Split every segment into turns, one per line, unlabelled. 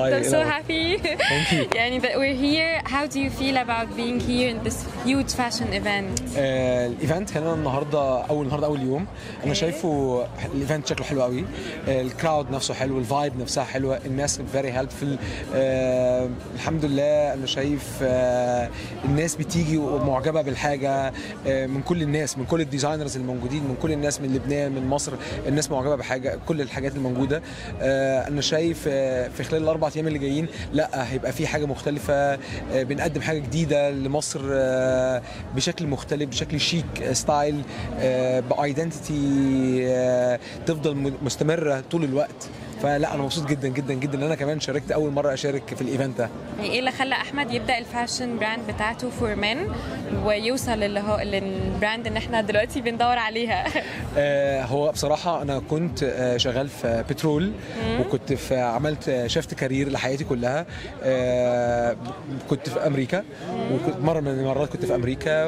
I'm so
hello.
happy.
Thank you.
يعني that we're here. How do you feel about being here in this huge fashion event?
آه، الايفنت هنا النهارده اول النهارده اول يوم انا شايفه الايفنت شكله حلو قوي آه، الكراود نفسه حلو الفايب نفسها حلوه الناس فيري هيلبفل الحمد لله انا شايف آه، الناس بتيجي ومعجبه بالحاجه آه، من كل الناس من كل الديزاينرز الموجودين من كل الناس من لبنان من مصر الناس معجبه بحاجه كل الحاجات الموجوده آه، انا شايف آه، في خلال الاربع ايام اللي جايين لا هيبقى في حاجه مختلفه آه، بنقدم حاجه جديده لمصر آه، بشكل مختلف بشكل شيك آه، ستايل بايدنتيتي تفضل م- مستمره طول الوقت فلا انا مبسوط جدا جدا جدا ان انا كمان شاركت اول مره اشارك في الايفنت ده
يعني ايه اللي خلى احمد يبدا الفاشن براند بتاعته فور men ويوصل اللي هو للبراند ان احنا دلوقتي بندور عليها
آه، هو بصراحة أنا كنت آه، شغال في بترول وكنت في عملت شفت كارير لحياتي كلها آه، كنت في أمريكا وكنت مرة من المرات كنت في أمريكا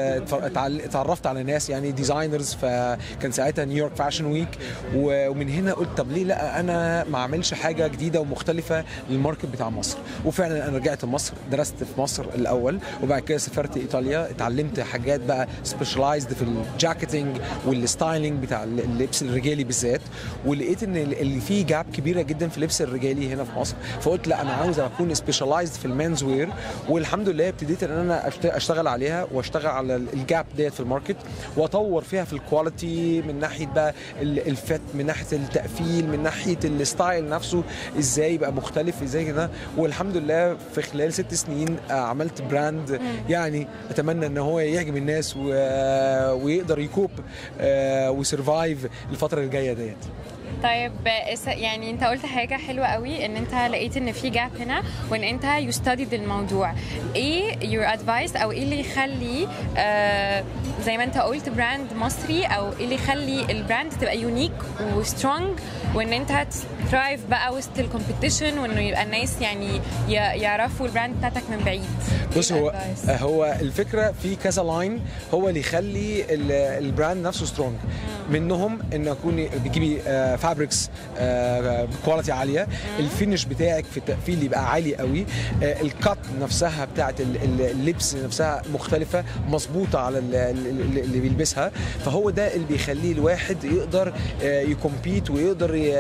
واتعرفت على ناس يعني ديزاينرز فكان ساعتها نيويورك فاشن ويك ومن هنا قلت طب ليه لا أنا ما أعملش حاجة جديدة ومختلفة للماركت بتاع مصر وفعلا أنا رجعت مصر درست في مصر الأول وبعد كده سافرت إيطاليا اتعلمت حاجات بقى سبيشلايزد في الجاكيتنج والستايلينج بتاع اللبس الرجالي بالذات ولقيت ان ال- اللي فيه جاب كبيره جدا في اللبس الرجالي هنا في مصر فقلت لا انا عاوز اكون سبيشلايزد في المانز وير والحمد لله ابتديت ان انا أشت- اشتغل عليها واشتغل على ال- الجاب ديت في الماركت واطور فيها في الكواليتي من ناحيه بقى ال- الفت من ناحيه التقفيل من ناحيه الستايل نفسه ازاي يبقى مختلف ازاي كده والحمد لله في خلال ست سنين آه، عملت براند يعني اتمنى ان هو يعجب الناس و... ويقدر يكوب آه، ويسرفايف الفتره الجايه ديت
طيب اس- يعني انت قلت حاجه حلوه قوي ان انت لقيت ان في جاب هنا وان انت يو ستاديد الموضوع ايه يور ادفايس او ايه اللي يخلي آه زي ما انت قلت براند مصري او ايه اللي يخلي البراند تبقى يونيك وسترونج وان انت ترايف بقى وسط الكومبيتيشن وانه يبقى الناس يعني ي- يعرفوا البراند بتاعتك من بعيد
بص
إيه
هو
الadvice؟
هو الفكره في كذا لاين هو اللي يخلي ال- البراند نفسه سترونج منهم ان اكون بتجيبي فابريكس بكواليتي عاليه الفينش بتاعك في التقفيل يبقى عالي قوي آه، الكات نفسها بتاعت ال- ال- اللبس نفسها مختلفه مظبوطه على ال- ال- اللي بيلبسها فهو ده اللي بيخليه الواحد يقدر آه، يكمبيت ويقدر ي-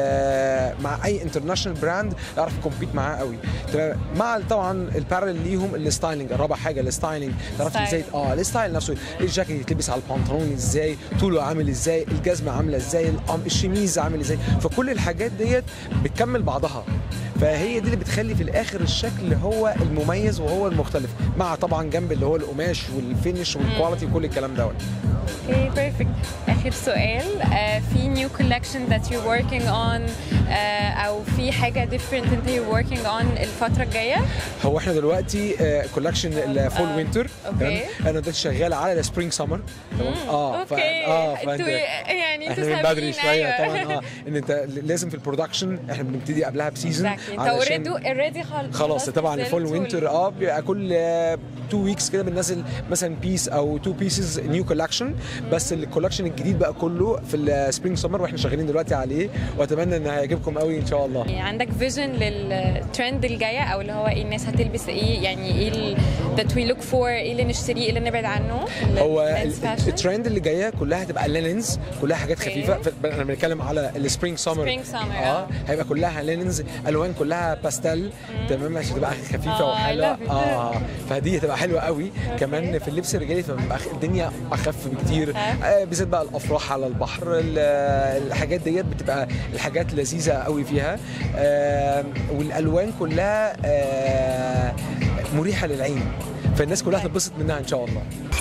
مع اي انترناشونال براند يعرف يكمبيت معاه قوي تمام مع طبعا البارل ليهم الستايلنج الرابع حاجه الستايلنج تعرف ازاي
ستايل.
اه الستايل نفسه الجاكيت يتلبس على البنطلون ازاي طوله عامل ازاي الجزمه عامله ازاي القم- الشميز عامل ازاي فكل الحاجات ديت بتكمل بعضها فهي دي اللي بتخلي في الاخر الشكل هو المميز وهو المختلف مع طبعا جنب اللي هو القماش والفينش والكواليتي وكل الكلام دوت
اوكي بيرفكت اخر سؤال آه، في نيو كولكشن ذات يو working on آه، او في حاجه different انت يو working on الفتره الجايه
هو احنا دلوقتي كولكشن الفول
آه،
وينتر
أوكي.
انا دلوقتي شغال على السبرينج سمر تمام اه ف-
اوكي
اه
انتوا
فانت
يعني انتوا
احنا من بدري
سابقين،
شويه
أيوة.
طبعا اه ان انت لازم في البرودكشن احنا بنبتدي قبلها بسيزون
Exactly. انت اوريدي اوريدي خلاص
خلاص طبعا
نزلت
الفول
وال-
وينتر اه بيبقى كل تو ويكس كده بننزل مثلا بيس او تو بيسز نيو كولكشن بس الكولكشن الجديد بقى كله في السبرينج سمر واحنا شغالين دلوقتي عليه واتمنى ان هيعجبكم قوي ان شاء الله
يعني عندك فيجن للترند الجايه او اللي هو ايه الناس هتلبس ايه يعني ايه ال that we look for ايه اللي نشتريه ايه اللي نبعد عنه
هو
الmen's
ال-
fashion.
الترند اللي جايه كلها هتبقى ليننز كلها حاجات
اوكي.
خفيفه ف- احنا بنتكلم على السبرينج سمر
Spring summer،
اه
آه.
هيبقى كلها ليننز الوان كلها باستيل تمام عشان تبقى خفيفه
آه، I
وحلوه
love it.
اه فدي هتبقى حلوه قوي كمان في اللبس الرجالي فبيبقى خ- الدنيا اخف بكتير
آه.
آه بالذات بقى الافراح على البحر ال- الحاجات ديت بتبقى الحاجات لذيذه قوي فيها آه والالوان كلها آه مريحه للعين فالناس كلها هتتبسط منها ان شاء الله